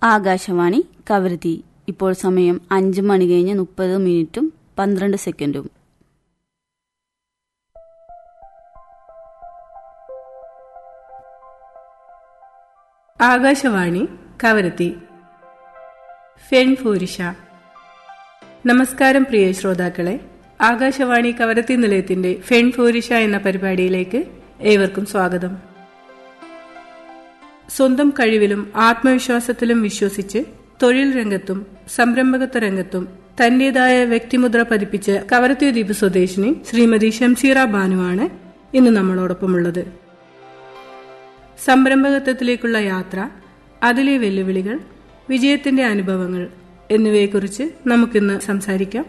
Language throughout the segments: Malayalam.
ആകാശവാണി കവരത്തി ഇപ്പോൾ സമയം അഞ്ച് മണി കഴിഞ്ഞ് മുപ്പത് മിനിറ്റും പന്ത്രണ്ട് സെക്കൻഡും ആകാശവാണി കവരത്തി ഫെൺഫൂരിഷ നമസ്കാരം പ്രിയ ശ്രോതാക്കളെ ആകാശവാണി കവരത്തി നിലയത്തിന്റെ ഫെൺഫൂരിഷ എന്ന പരിപാടിയിലേക്ക് ഏവർക്കും സ്വാഗതം സ്വന്തം കഴിവിലും ആത്മവിശ്വാസത്തിലും വിശ്വസിച്ച് തൊഴിൽ രംഗത്തും സംരംഭകത്വ രംഗത്തും തന്റേതായ വ്യക്തിമുദ്ര പതിപ്പിച്ച കവരത്തി ദ്വീപ് സ്വദേശിനി ശ്രീമതി ഷംസീറ ബാനുവാണ് ഇന്ന് നമ്മളോടൊപ്പമുള്ളത് സംരംഭകത്വത്തിലേക്കുള്ള യാത്ര അതിലെ വെല്ലുവിളികൾ വിജയത്തിന്റെ അനുഭവങ്ങൾ എന്നിവയെക്കുറിച്ച് നമുക്കിന്ന് സംസാരിക്കാം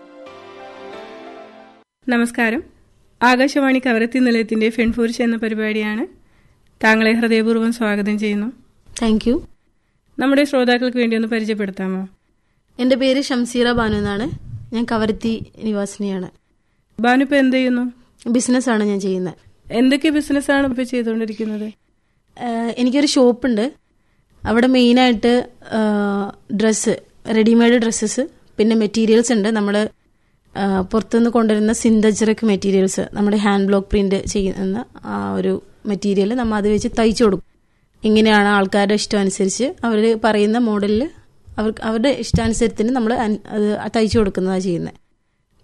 നമസ്കാരം ആകാശവാണി കവരത്തി നിലയത്തിന്റെ ഫെൺഫൂരിഷ എന്ന പരിപാടിയാണ് താങ്കളെ ഹൃദയപൂർവ്വം സ്വാഗതം ചെയ്യുന്നു താങ്ക് യു നമ്മുടെ ശ്രോതാക്കൾക്ക് വേണ്ടി ഒന്ന് പരിചയപ്പെടുത്താമോ എൻ്റെ പേര് ഷംസീറ ബാനു എന്നാണ് ഞാൻ കവരത്തി നിവാസിനിയാണ് ബാനുപ്പ എന്ത് ചെയ്യുന്നു ബിസിനസ്സാണ് ഞാൻ ചെയ്യുന്നത് എന്തൊക്കെ ബിസിനസ്സാണ് ഇപ്പൊ ചെയ്തുകൊണ്ടിരിക്കുന്നത് ആഹ് എനിക്കൊരു ഷോപ്പുണ്ട് അവിടെ മെയിനായിട്ട് ഡ്രസ്സ് റെഡിമെയ്ഡ് ഡ്രസ്സസ് പിന്നെ മെറ്റീരിയൽസ് ഉണ്ട് നമ്മൾ പുറത്തുനിന്ന് കൊണ്ടുവരുന്ന സിന്തജറിക് മെറ്റീരിയൽസ് നമ്മുടെ ഹാൻഡ് ബ്ലോക്ക് പ്രിന്റ് ചെയ്യുന്ന ആ ഒരു മെറ്റീരിയൽ നമ്മൾ അത് വെച്ച് തയ്ച്ചു കൊടുക്കും ഇങ്ങനെയാണ് ആൾക്കാരുടെ ഇഷ്ടം അനുസരിച്ച് അവർ പറയുന്ന മോഡലിൽ അവർക്ക് അവരുടെ ഇഷ്ടാനുസരത്തിന് നമ്മൾ അത് തയ്ച്ചു കൊടുക്കുന്നതാണ് ചെയ്യുന്നത്